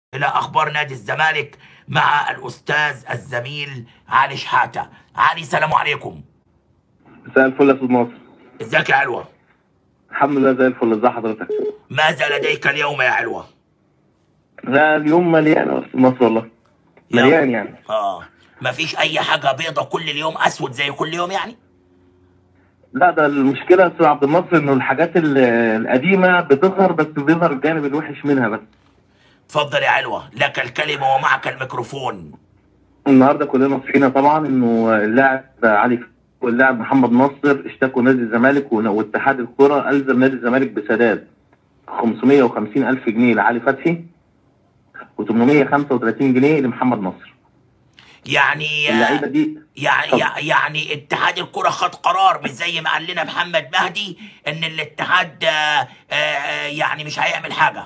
إلى أخبار نادي الزمالك مع الأستاذ الزميل علي شحاتة علي سلام عليكم مساء الفل يا استاذ ناصر ازيك يا علوة الحمد لله زي الفل ازي حضرتك ماذا لديك اليوم يا علوة لا اليوم مليان يا استاذ ناصر والله مليان يعني آه مفيش أي حاجة بيضة كل اليوم أسود زي كل يوم يعني لا ده المشكله يا استاذ عبد الناصر انه الحاجات ال- القديمه بتظهر بس بيظهر الجانب الوحش منها بس اتفضل يا علوة لك الكلمة ومعك الميكروفون النهارده كلنا صحينا طبعا انه اللاعب علي ف- واللاعب محمد ناصر اشتكوا نادي الزمالك ون- واتحاد الكره الزم نادي الزمالك بسداد 550 الف جنيه لعلي فتحي و835 جنيه لمحمد ناصر يعني اللعيبه دي يعني طب. يعني اتحاد الكرة خد قرار مش زي ما قال لنا محمد مهدي ان الاتحاد آه، آه، آه، يعني مش هيعمل حاجة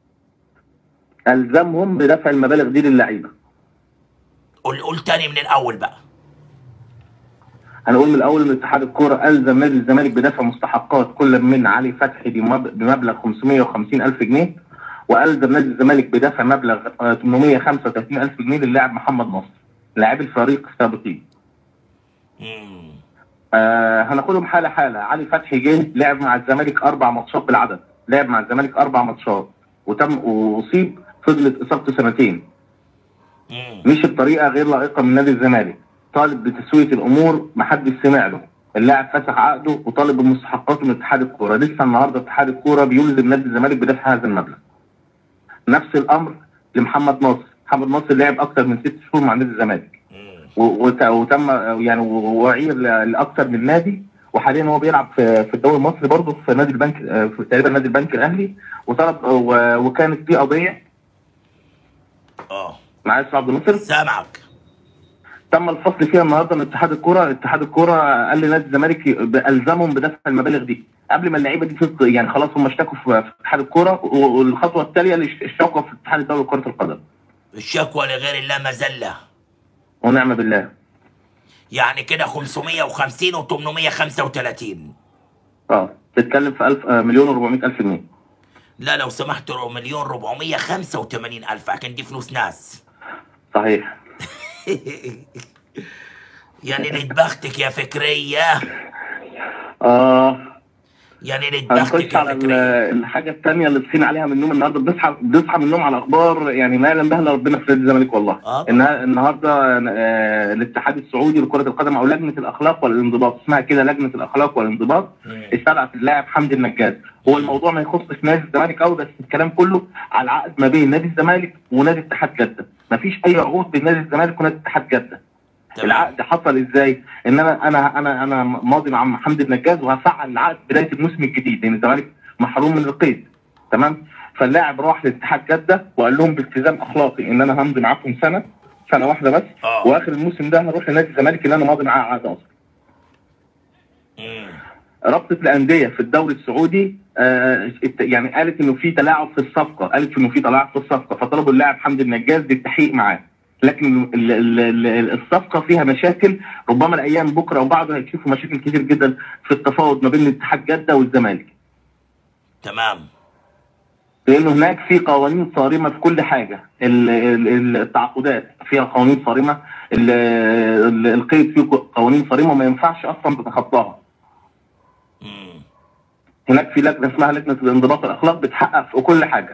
الزمهم بدفع المبالغ دي للعيبه قول قول تاني من الأول بقى هنقول من الاول ان اتحاد الكوره الزم نادي الزمالك بدفع مستحقات كل من علي فتحي بمب- بمبلغ 550 الف جنيه والزم نادي الزمالك بدفع مبلغ آه، 835 الف جنيه للاعب محمد ناصر لاعب الفريق السابقين مم. آه هناخدهم حاله حاله علي فتحي جه لعب مع الزمالك اربع ماتشات بالعدد لعب مع الزمالك اربع ماتشات وتم واصيب فضلت اصابته سنتين مم. مشي بطريقه غير لائقه من نادي الزمالك طالب بتسويه الامور محدش سمع له اللاعب فسخ عقده وطالب بمستحقاته من اتحاد الكوره لسه النهارده اتحاد الكوره بيلزم نادي الزمالك بدفع هذا المبلغ نفس الامر لمحمد ناصر محمد ناصر لعب اكثر من ست شهور مع نادي الزمالك مم. و- وت- وتم يعني وعير ل- لاكثر من نادي وحاليا هو بيلعب في في الدوري المصري برضه في نادي البنك آه، في تقريبا نادي البنك الاهلي وطلب و- وكانت في قضيه اه مع اسمه عبد الناصر سامعك تم الفصل فيها النهارده من اتحاد الكوره، اتحاد الكوره قال لنادي الزمالك ي- الزمهم بدفع المبالغ دي قبل ما اللعيبه دي تط- يعني خلاص هم اشتكوا في في اتحاد الكوره و- والخطوه التاليه الش- الشكوى في اتحاد الدوري لكره القدم الشكوى لغير الله مذلة ونعم بالله. يعني كده 550 و 835 اه تتكلم في 1000 آه، مليون و400 الف جنيه. لا لو سمحت رو- مليون 485 ألف عشان دي فلوس ناس صحيح. يعني ليت بختك يا فكرية اه يعني ليت بختك هنخش على يا ال- فكرية الحاجه الثانيه اللي صحينا عليها من النوم النهارده بنصحى بنصحى من النوم على اخبار يعني ما يعلم بها الا ربنا في نادي الزمالك والله. آه. إنها النهارده آه، الاتحاد السعودي لكره القدم او لجنه الاخلاق والانضباط اسمها كده لجنه الاخلاق والانضباط مم. استدعت اللاعب حمدي النجاز هو الموضوع ما يخصش نادي الزمالك قوي بس الكلام كله على العقد ما بين نادي الزمالك ونادي اتحاد جده مفيش اي عقود بين نادي الزمالك ونادي اتحاد جده تمام. العقد حصل ازاي ان انا انا انا انا ماضي مع حمدي النجاز وهفعل العقد بدايه الموسم الجديد لان الزمالك محروم من القيد تمام فاللاعب راح لاتحاد جده وقال لهم بالتزام اخلاقي ان انا همضي معاكم سنه سنه واحده بس آه. واخر الموسم ده هروح لنادي الزمالك اللي انا ماضي معاه عقد اصلا مم. رابطه الانديه في الدوري السعودي آه ات- يعني قالت انه في تلاعب في الصفقه قالت انه في تلاعب في الصفقه فطلبوا اللاعب حمدي النجاز للتحقيق معاه لكن ال- ال- ال- الصفقه فيها مشاكل ربما الايام بكره وبعده هيشوفوا مشاكل كتير جدا في التفاوض ما بين اتحاد جده والزمالك تمام لان هناك في قوانين صارمه في كل حاجه ال- ال- التعاقدات فيها قوانين صارمه ال- ال- القيد فيه قوانين صارمه ما ينفعش اصلا تتخطاها مم. هناك في لجنه اسمها لجنه الانضباط والاخلاق بتحقق في كل حاجه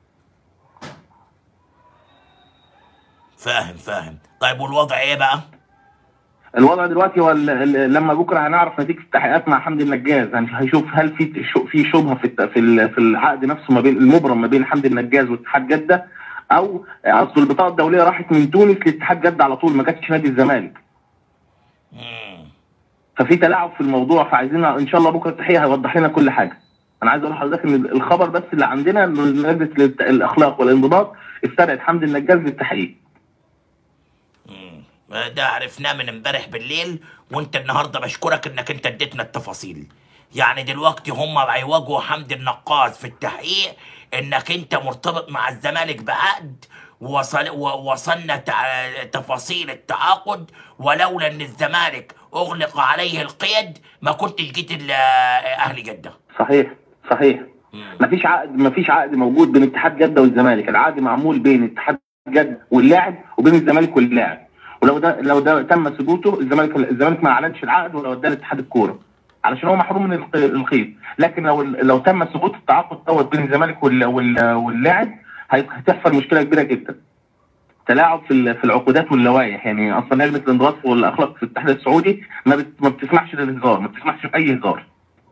فاهم فاهم طيب والوضع ايه بقى الوضع دلوقتي هو ال- ال- لما بكره هنعرف نتيجه التحقيقات مع حمدي النجاز يعني هيشوف هل في ش- في شبهه في الت- في ال- في العقد نفسه ما بين المبرم ما بين حمدي النجاز واتحاد جده او اصل البطاقه الدوليه راحت من تونس لاتحاد جده على طول ما جاتش نادي الزمالك مم. ففي تلاعب في الموضوع فعايزين ان شاء الله بكره التحقيق هيوضح لنا كل حاجه انا عايز اقول لحضرتك ان الخبر بس اللي عندنا ان لجنه الت- الاخلاق والانضباط استدعت حمدي النجاز للتحقيق مم. ده عرفناه من امبارح بالليل وانت النهارده بشكرك انك انت اديتنا التفاصيل يعني دلوقتي هم هيواجهوا حمدي النقاز في التحقيق انك انت مرتبط مع الزمالك بعقد وصل ووصلنا تع- تفاصيل التعاقد ولولا ان الزمالك اغلق عليه القيد ما كنتش جيت ال- اهل جده صحيح صحيح مم. مفيش عقد مفيش عقد موجود بين اتحاد جده والزمالك العقد معمول بين اتحاد جده واللاعب وبين الزمالك واللاعب ولو ده لو ده تم ثبوته الزمالك الزمالك ما اعلنش العقد ولو اداه لاتحاد الكوره علشان هو محروم من الخ- الخيط لكن لو لو تم ثبوت التعاقد دوت بين الزمالك وال- وال- واللاعب هي- هتحصل مشكله كبيره جدا تلاعب في ال- في العقودات واللوائح يعني اصلا لجنه الانضباط والاخلاق في الاتحاد السعودي ما بت- ما بتسمحش للهزار ما بتسمحش باي هزار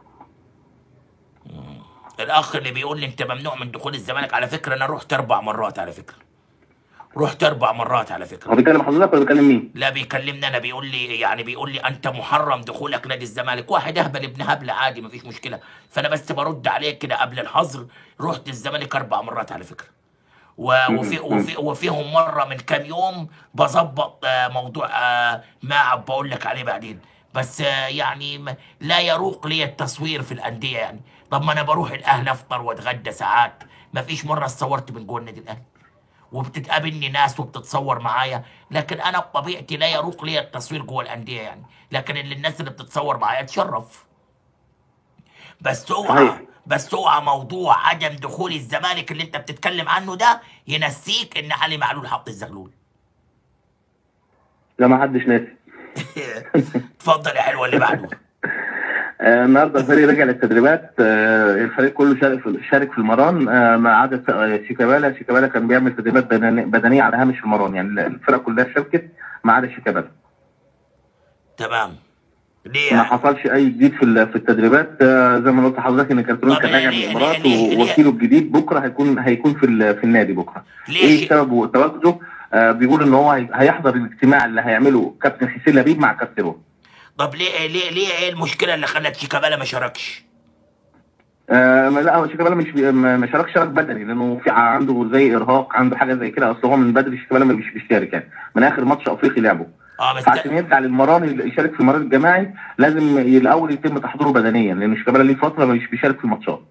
الاخ اللي بيقول لي انت ممنوع من دخول الزمالك على فكره انا رحت اربع مرات على فكره رحت اربع مرات على هو فكره بيكلم حضرتك ولا بيكلم مين؟ لا بيكلمني انا بيقول لي يعني بيقول لي انت محرم دخولك نادي الزمالك واحد اهبل ابن هبل عادي مفيش مشكله فانا بس برد عليه كده قبل الحظر رحت الزمالك اربع مرات على فكره و- وفي وفي وفيهم مره من كام يوم بظبط آه، موضوع آه، ما بقول لك عليه بعدين بس آه، يعني م- لا يروق لي التصوير في الانديه يعني طب ما انا بروح الاهل افطر واتغدى ساعات ما فيش مره اتصورت من جوه النادي الاهلي وبتتقابلني ناس وبتتصور معايا لكن انا بطبيعتي لا يروق لي التصوير جوه الانديه يعني لكن اللي الناس اللي بتتصور معايا تشرف بس اوعى صحيح. بس اوعى موضوع عدم دخول الزمالك اللي انت بتتكلم عنه ده ينسيك ان علي معلول حط الزغلول لا ما حدش ناسي اتفضل يا حلوه اللي بعده آه، النهارده الفريق رجع للتدريبات آه، الفريق كله شارك في شارك في المران آه، ما عدا آه، شيكابالا شيكابالا كان بيعمل تدريبات بدني- بدنيه على هامش المران يعني الفرق كلها شاركت ما عدا شيكابالا تمام ليه ما يعني؟ حصلش اي جديد في ال- في التدريبات آه، زي ما قلت لحضرتك ان كارتون طب كان راجع من ليه- الامارات ليه- ليه- ووكيله الجديد بكره هيكون هيكون في ال- في النادي بكره ليه ايه شي- سبب تواجده آه، بيقول ان هو هي- هيحضر الاجتماع اللي هيعمله كابتن حسين لبيب مع كابتن روح طب ليه ليه ليه ايه المشكله اللي خلت شيكابالا ما شاركش؟ آه ما- لا هو شيكابالا مش بي- ما ما شاركش شارك بدني لانه في عنده زي ارهاق عنده حاجه زي كده اصل هو من بدري شيكابالا مش بيشارك يعني من اخر ماتش افريقي لعبه اه بس فعشان يرجع للمران اللي يشارك في المران الجماعي لازم ي- الاول يتم تحضيره بدنيا لان شيكابالا ليه فتره مش بيشارك في الماتشات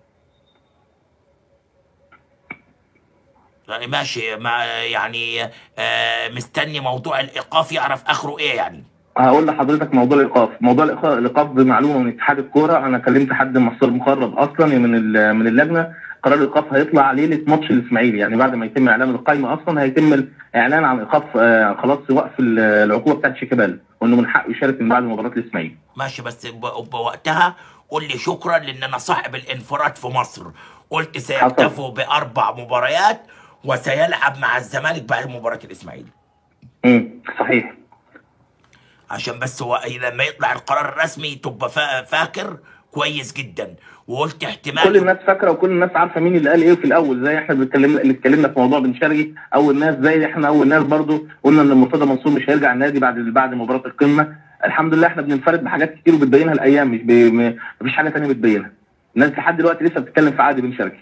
يعني ماشي مع يعني آه مستني موضوع الايقاف يعرف اخره ايه يعني هقول لحضرتك موضوع الايقاف موضوع الإيقاف- الايقاف بمعلومه من اتحاد الكوره انا كلمت حد مصدر مقرب اصلا من ال- من اللجنه قرار الايقاف هيطلع ليله ماتش الاسماعيلي يعني بعد ما يتم اعلان القائمه اصلا هيتم الاعلان عن ايقاف آه، خلاص وقف ال- العقوبه بتاعت شيكابالا وانه من حقه يشارك من بعد مباراه الاسماعيلي ماشي بس ب- بوقتها قول لي شكرا لان انا صاحب الانفراد في مصر قلت سيكتفوا باربع مباريات وسيلعب مع الزمالك بعد مباراه الاسماعيلي امم صحيح عشان بس هو لما يطلع القرار الرسمي تبقى فا- فاكر كويس جدا وقلت احتمال كل الناس فاكره وكل الناس عارفه مين اللي قال ايه في الاول زي احنا بنتكلم اللي اتكلمنا في موضوع بن شرقي اول ناس زي احنا اول ناس برضو قلنا ان مرتضى منصور مش هيرجع النادي بعد بعد مباراه القمه الحمد لله احنا بننفرد بحاجات كتير وبتبينها الايام مش بي... م- مفيش حاجه ثانيه بتبينها الناس لحد دلوقتي لسه بتتكلم في عادي بن شرقي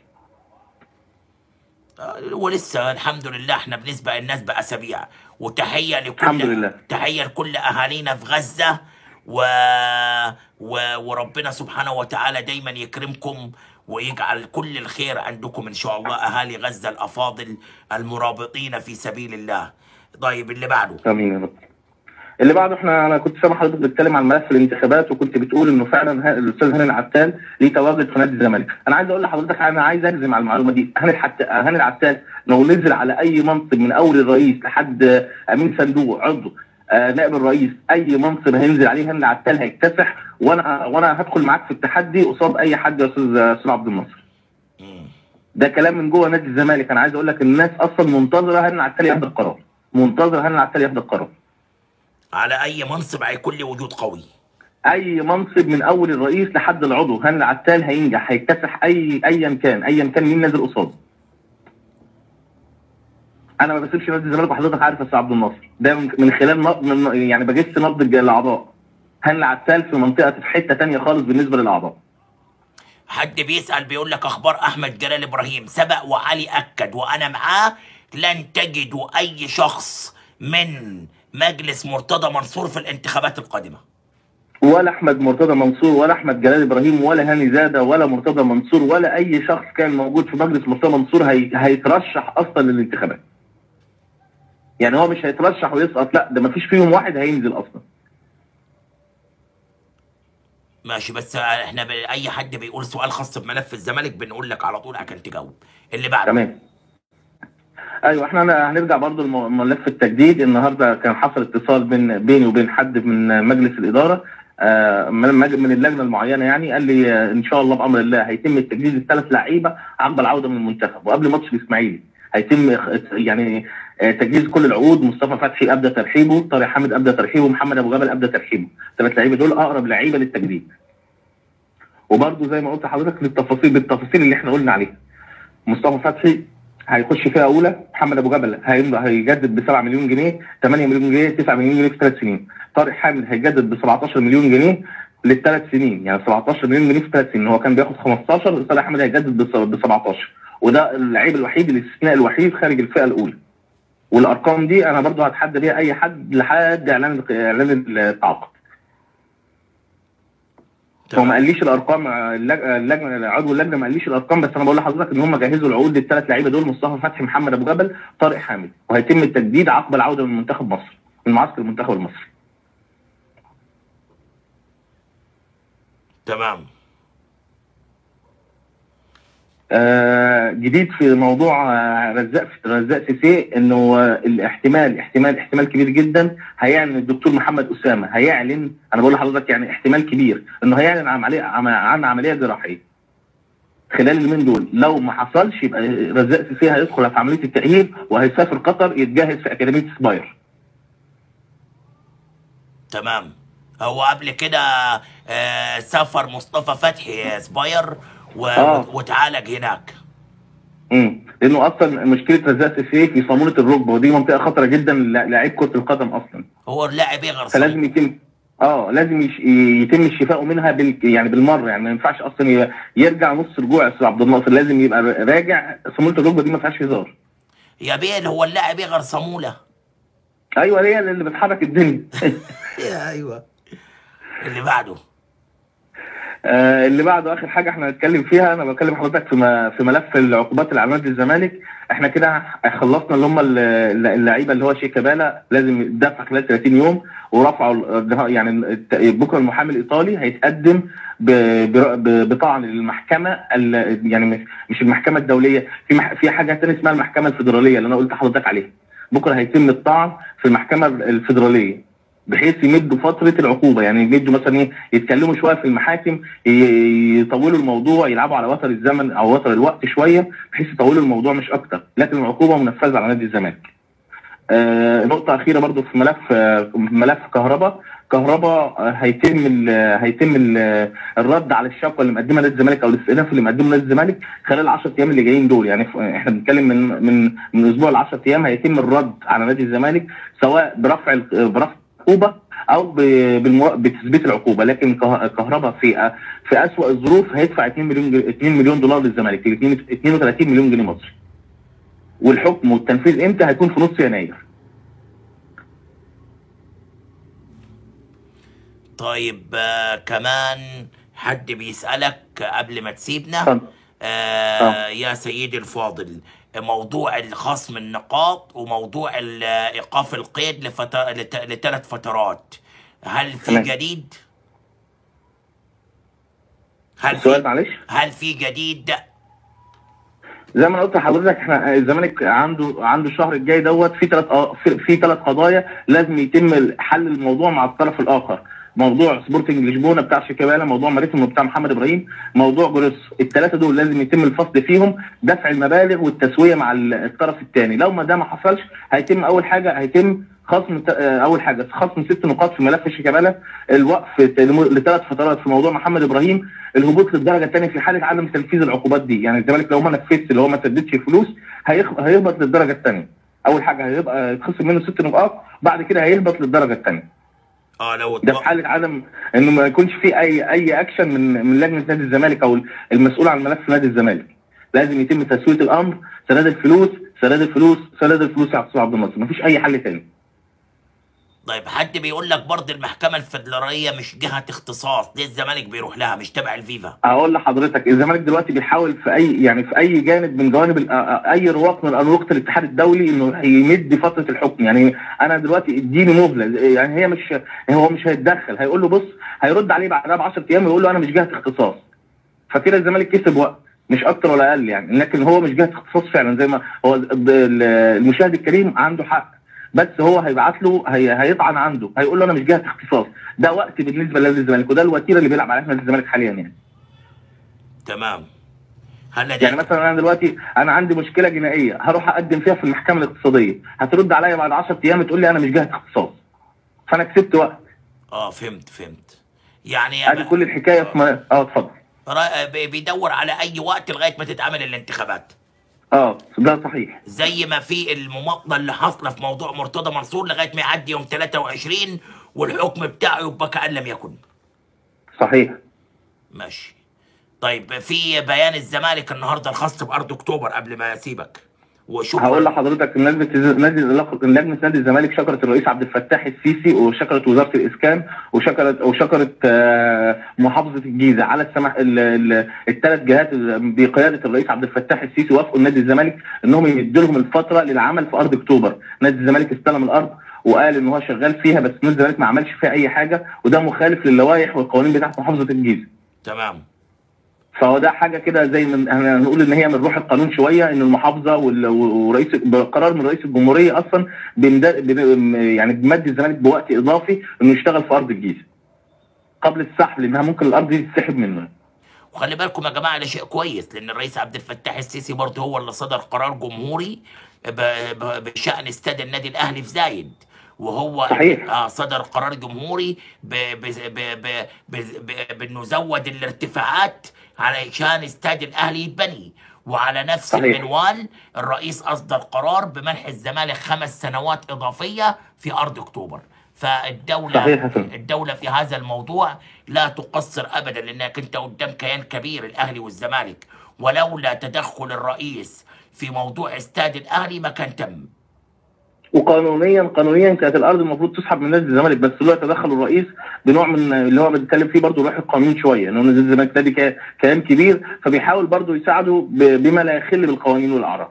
آه، ولسه الحمد لله احنا بنسبق الناس باسابيع وتحيه لكل الحمد لله. تحيه لكل اهالينا في غزه و... و... وربنا سبحانه وتعالى دايما يكرمكم ويجعل كل الخير عندكم ان شاء الله اهالي غزه الافاضل المرابطين في سبيل الله طيب اللي بعده امين يا رب اللي بعده احنا انا كنت سامع حضرتك بتتكلم عن ملف الانتخابات وكنت بتقول انه فعلا ه- الاستاذ هاني العتال ليه تواجد في نادي الزمالك، انا عايز اقول لحضرتك انا عايز اجزم على المعلومه دي، هاني الحت... هاني العتال لو نزل على اي منصب من اول الرئيس لحد آه، امين صندوق عضو آه نائب الرئيس اي منصب هينزل عليه هاني العتال هيكتسح وانا وانا هدخل معاك في التحدي قصاد اي حد يا استاذ استاذ عبد الناصر. مم. ده كلام من جوه نادي الزمالك انا عايز اقول لك الناس اصلا منتظره هاني العتال ياخد القرار منتظر هاني العتال ياخد القرار على اي منصب هيكون لي وجود قوي اي منصب من اول الرئيس لحد العضو هاني العتال هينجح هيكتسح اي ايا كان ايا كان مين نازل قصاده انا ما بسيبش نادي الزمالك وحضرتك عارف يا استاذ عبد الناصر ده من من خلال نبض من يعني بجس نبض الج- الاعضاء هاني العتال في منطقه في حته تانية خالص بالنسبه للاعضاء حد بيسأل بيقول لك أخبار أحمد جلال إبراهيم سبق وعلي أكد وأنا معاه لن تجدوا أي شخص من مجلس مرتضى منصور في الانتخابات القادمة ولا احمد مرتضى منصور ولا احمد جلال ابراهيم ولا هاني زاده ولا مرتضى منصور ولا اي شخص كان موجود في مجلس مرتضى منصور هي... هيترشح اصلا للانتخابات. يعني هو مش هيترشح ويسقط لا ده ما فيش فيهم واحد هينزل اصلا. ماشي بس احنا ب... اي حد بيقول سؤال خاص بملف الزمالك بنقول لك على طول عشان تجاوب اللي بعده تمام ايوه احنا هن- هنرجع برضو لملف التجديد النهارده كان حصل اتصال بين بيني وبين حد من مجلس الاداره آه، من مج- من اللجنه المعينه يعني قال لي آه، ان شاء الله بامر الله هيتم التجديد الثلاث لعيبه عقب العوده من المنتخب وقبل ماتش الاسماعيلي هيتم إخ- يعني آه، تجهيز كل العقود مصطفى فتحي ابدا ترحيبه طارق حامد ابدا ترحيبه محمد ابو جبل ابدا ترحيبه الثلاث لعيبه دول اقرب لعيبه للتجديد وبرضو زي ما قلت لحضرتك للتفاصيل بالتفاصيل اللي احنا قلنا عليها مصطفى فتحي هيخش فئه اولى محمد ابو جبل هيمضي هيجدد ب 7 مليون جنيه 8 مليون جنيه 9 مليون جنيه في ثلاث سنين طارق حامد هيجدد ب 17 مليون جنيه للثلاث سنين يعني 17 مليون جنيه في ثلاث سنين هو كان بياخد 15 طارق حامد هيجدد ب 17 وده اللعيب الوحيد الاستثناء الوحيد خارج الفئه الاولى والارقام دي انا برضو هتحدى بيها اي حد لحد اعلان اعلان التعاقد هو ما قاليش الارقام اللج- اللجنه عضو اللجنه ما قاليش الارقام بس انا بقول لحضرتك ان هم جهزوا العقود للثلاث لعيبه دول مصطفى فتحي محمد ابو جبل طارق حامد وهيتم التجديد عقب العوده من منتخب مصر من معسكر المنتخب المصري تمام آه جديد في موضوع آه، رزاق رزاق سيسي انه آه، الاحتمال احتمال احتمال كبير جدا هيعلن الدكتور محمد اسامه هيعلن انا بقول لحضرتك يعني احتمال كبير انه هيعلن عن عمليه عن عن عمليه جراحيه خلال اليومين دول لو ما حصلش يبقى رزاق سيسي هيدخل في عمليه التاهيل وهيسافر قطر يتجهز في اكاديميه سباير تمام هو قبل كده آه سافر مصطفى فتحي سباير و... آه. وتعالج هناك امم لانه اصلا مشكله رزاق سيسي في صاموله الركبه ودي منطقه خطره جدا للاعيب كره القدم اصلا هو اللاعب يغير فلازم يتم اه لازم يش... يتم الشفاء منها بال... يعني بالمره يعني ما ينفعش اصلا ي... يرجع نص رجوع يا استاذ عبد الناصر لازم يبقى راجع صاموله الركبه دي ما فيهاش هزار يا بيل هو اللاعب يغير صاموله ايوه هي اللي بتحرك الدنيا يا ايوه اللي بعده آه اللي بعده اخر حاجه احنا هنتكلم فيها انا بكلم حضرتك في م... في ملف العقوبات اللي على نادي الزمالك احنا كده خلصنا اللي هم ال- اللعيبه اللي هو شيكابالا لازم يدفع خلال 30 يوم ورفعوا ال- يعني الت- بكره المحامي الايطالي هيتقدم ب- بر- ب- بطعن للمحكمه ال- يعني مش- مش المحكمه الدوليه في مح... في حاجه ثانيه اسمها المحكمه الفيدراليه اللي انا قلت لحضرتك عليها بكره هيتم الطعن في المحكمه الفيدراليه بحيث يمدوا فتره العقوبه يعني يمدوا مثلا ايه يتكلموا شويه في المحاكم ي- يطولوا الموضوع يلعبوا على وتر الزمن او وتر الوقت شويه بحيث يطولوا الموضوع مش اكتر لكن العقوبه منفذه على نادي الزمالك. آه نقطه اخيره برضو في ملف آه ملف كهرباء كهرباء آه هيتم ال هيتم ال الرد على الشكوى اللي مقدمها نادي الزمالك او الاستئناف اللي مقدمه نادي الزمالك خلال ال 10 ايام اللي جايين دول يعني ف- احنا بنتكلم من من من اسبوع ل 10 ايام هيتم الرد على نادي الزمالك سواء برفع ال- برفع العقوبه او ب- بالمو... بتثبيت العقوبه لكن كه- كهرباء في في اسوء الظروف هيدفع 2 مليون جن- 2 مليون دولار للزمالك 32 مليون جنيه مصري والحكم والتنفيذ امتى هيكون في نص يناير طيب آه كمان حد بيسألك قبل ما تسيبنا اتفضل. آه يا سيدي الفاضل موضوع الخصم النقاط وموضوع ال- ايقاف القيد لفت... لت... لثلاث فترات هل في تمام. جديد؟ هل السؤال في معلش هل في جديد؟ زي ما انا قلت لحضرتك احنا الزمالك عنده عنده الشهر الجاي دوت في ثلاث في, في ثلاث قضايا لازم يتم حل الموضوع مع الطرف الاخر موضوع سبورتنج لشبونه بتاع شيكابالا موضوع ماريتيمو بتاع محمد ابراهيم موضوع جوريس الثلاثه دول لازم يتم الفصل فيهم دفع المبالغ والتسويه مع ال- الطرف الثاني لو ما ده ما حصلش هيتم اول حاجه هيتم خصم ت- آه، اول حاجه خصم ست نقاط في ملف شيكابالا الوقف لثلاث فترات في موضوع محمد ابراهيم الهبوط للدرجه الثانيه في حاله عدم تنفيذ العقوبات دي يعني الزمالك لو ما نفذش اللي هو ما سددش الفلوس هيخ- هيهبط للدرجه الثانيه اول حاجه هيبقى يتخصم منه ست نقاط بعد كده هيهبط للدرجه الثانيه اه لو ده في حاله عدم انه ما يكونش في اي اي اكشن من من لجنه نادي الزمالك او المسؤول عن ملف نادي الزمالك لازم يتم تسويه الامر سداد الفلوس سداد الفلوس سداد الفلوس يا استاذ عبد الناصر مفيش اي حل تاني طيب حد بيقول لك برضه المحكمه الفدراليه مش جهه اختصاص ليه الزمالك بيروح لها مش تبع الفيفا اقول لحضرتك الزمالك دلوقتي بيحاول في اي يعني في اي جانب من جوانب ال- آه، اي رواق من اروقه الاتحاد الدولي انه يمد فتره الحكم يعني انا دلوقتي اديني مهله يعني هي مش هو مش هيتدخل هيقول له بص هيرد عليه بعدها ب 10 ايام ويقول له انا مش جهه اختصاص فكده الزمالك كسب وقت مش اكتر ولا اقل يعني لكن هو مش جهه اختصاص فعلا زي ما هو ال- ال- المشاهد الكريم عنده حق بس هو هيبعت له هي هيطعن عنده هيقول له انا مش جهه اختصاص ده وقت بالنسبه لنادي الزمالك وده الوتيره اللي بيلعب عليها نادي الزمالك حاليا يعني تمام هلا يعني دي مثلا انا دلوقتي انا عندي مشكله جنائيه هروح اقدم فيها في المحكمه الاقتصاديه هترد عليا بعد 10 ايام تقول لي انا مش جهه اختصاص فانا كسبت وقت اه فهمت فهمت يعني ادي كل الحكايه في م... اه اتفضل را- بي- بيدور على اي وقت لغايه ما تتعمل الانتخابات اه ده صحيح زي ما في المماطله اللي حاصله في موضوع مرتضى منصور لغايه ما يعدي يوم 23 والحكم بتاعه يبقى كان لم يكن صحيح ماشي طيب في بيان الزمالك النهارده الخاص بارض اكتوبر قبل ما اسيبك وشكرا هقول لحضرتك لجنه نادي لجنه نادي الزمالك شكرت الرئيس عبد الفتاح السيسي وشكرت وزاره الاسكان وشكرت وشكرت آه، محافظه الجيزه على السماح الثلاث جهات بقياده الرئيس عبد الفتاح السيسي وافقوا نادي الزمالك انهم يمدوا لهم الفتره للعمل في ارض اكتوبر نادي الزمالك استلم الارض وقال ان هو شغال فيها بس نادي الزمالك ما عملش فيها اي حاجه وده مخالف للوائح والقوانين بتاعت محافظه الجيزه تمام فهو ده حاجه كده زي من هنقول ان هي من روح القانون شويه ان المحافظه وال- ورئيس بقرار من رئيس الجمهوريه اصلا بمد- بم- يعني بمد الزمالك بوقت اضافي انه يشتغل في ارض الجيزه قبل السحب لانها ممكن الارض دي تتسحب منه وخلي بالكم يا جماعه ده شيء كويس لان الرئيس عبد الفتاح السيسي برضه هو اللي صدر قرار جمهوري ب- ب- بشان استاد النادي الاهلي في زايد وهو صحيح. اه صدر قرار جمهوري ب ب ب ب ب ب بانه زود الارتفاعات علشان استاد الاهلي يتبني وعلى نفس صحيح. المنوال الرئيس اصدر قرار بمنح الزمالك خمس سنوات اضافيه في ارض اكتوبر فالدوله صحيح يا فندم. الدولة في هذا الموضوع لا تقصر أبدا لأنك أنت قدام كيان كبير الأهلي والزمالك ولولا تدخل الرئيس في موضوع استاد الأهلي ما كان تم وقانونيا قانونيا كانت الارض المفروض تسحب من نادي الزمالك بس دلوقتي تدخل الرئيس بنوع من اللي هو بيتكلم فيه برضه روح القانون شويه انه نادي الزمالك نادي كيان- كيان كبير فبيحاول برضه يساعده ب- بما لا يخل بالقوانين والاعراف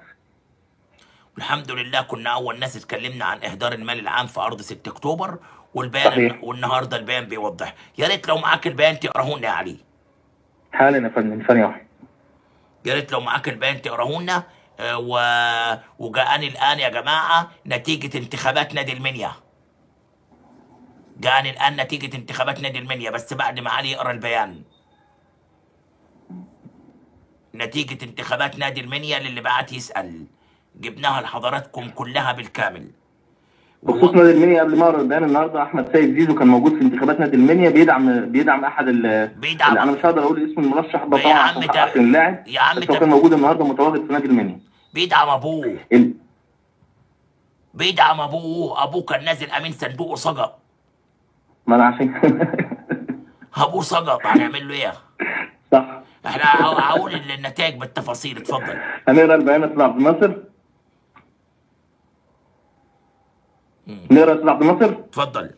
والحمد لله كنا أول ناس اتكلمنا عن إهدار المال العام في أرض 6 أكتوبر والبيان صحيح. والنهارده البيان بيوضح يا ريت لو معاك البيان تقراه لنا يا علي حالا يا فندم ثانيه واحده يا ريت لو معاك البيان تقراه لنا آه، و... وجاءني الآن يا جماعة نتيجة انتخابات نادي المنيا جاءني الآن نتيجة انتخابات نادي المنيا بس بعد ما علي يقرا البيان نتيجة انتخابات نادي المنيا للي بعت يسأل جبناها لحضراتكم كلها بالكامل بخصوص نادي المنيا قبل ما اقرا البيان النهارده احمد سيد زيزو كان موجود في انتخابات نادي المنيا بيدعم بيدعم احد ال بيدعم انا مش هقدر اقول اسم المرشح ده يا طبعا عم عشان ده- حق اللاعب يا عم بس هو ده- كان موجود النهارده متواجد في نادي المنيا بيدعم أبوه ال- بيدعم أبوه أبوه كان نازل أمين صندوقه سقط ما انا عشان أبوه سقط هنعمل له إيه؟ صح احنا هقول- هقول النتائج بالتفاصيل اتفضل هنقرا البيان يا استاذ عبد الناصر نقرا يا استاذ عبد الناصر اتفضل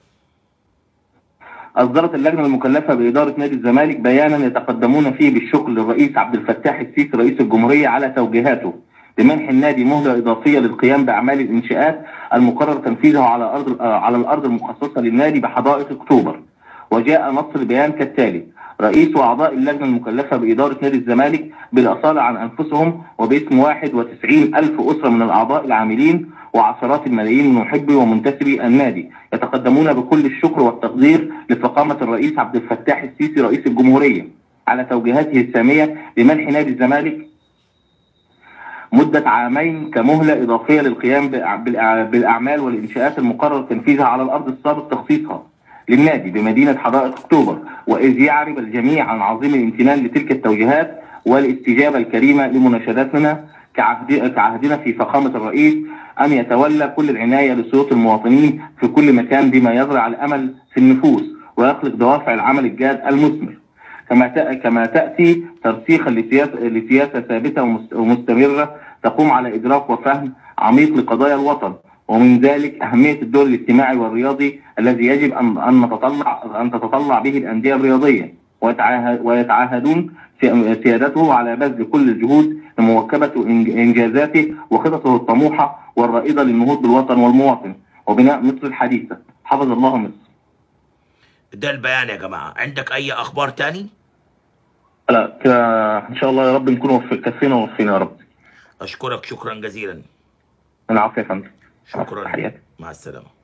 أصدرت اللجنة المكلفة بإدارة نادي الزمالك بيانا يتقدمون فيه بالشكر للرئيس عبد الفتاح السيسي رئيس الجمهورية على توجيهاته بمنح النادي مهلة إضافية للقيام بأعمال الإنشاءات المقرر تنفيذها على أرض على الأرض المخصصة للنادي بحدائق أكتوبر وجاء نص البيان كالتالي رئيس وأعضاء اللجنة المكلفة بإدارة نادي الزمالك بالأصالة عن أنفسهم وباسم 91 ألف أسرة من الأعضاء العاملين وعشرات الملايين من محبي ومنتسبي النادي يتقدمون بكل الشكر والتقدير لفخامة الرئيس عبد الفتاح السيسي رئيس الجمهورية على توجيهاته السامية بمنح نادي الزمالك مدة عامين كمهلة إضافية للقيام بأع- بالأع- بالأعمال والإنشاءات المقرر تنفيذها على الأرض السابق تخصيصها للنادي بمدينة حدائق أكتوبر وإذ يعرب الجميع عن عظيم الامتنان لتلك التوجيهات والاستجابة الكريمة لمناشداتنا كعهد- كعهدنا في فخامة الرئيس أن يتولى كل العناية لصوت المواطنين في كل مكان بما يزرع الأمل في النفوس ويخلق دوافع العمل الجاد المثمر كما تأ- كما تأتي ترسيخا لسياسة, لسياسة ثابتة ومس- ومستمرة تقوم على إدراك وفهم عميق لقضايا الوطن ومن ذلك أهمية الدور الاجتماعي والرياضي الذي يجب أن أن نتطلع أن تتطلع به الأندية الرياضية ويتعاهد- ويتعاهدون سي- سيادته على بذل كل الجهود لمواكبة إنج- إنجازاته وخططه الطموحة والرائدة للنهوض بالوطن والمواطن وبناء مصر الحديثة حفظ الله مصر ده البيان يا جماعه عندك اي اخبار تاني لا كده إن شاء الله يا رب نكون وفق كفينا ووفينا يا رب اشكرك شكرا جزيلا العافية يا فندم شكرا تحياتي مع السلامه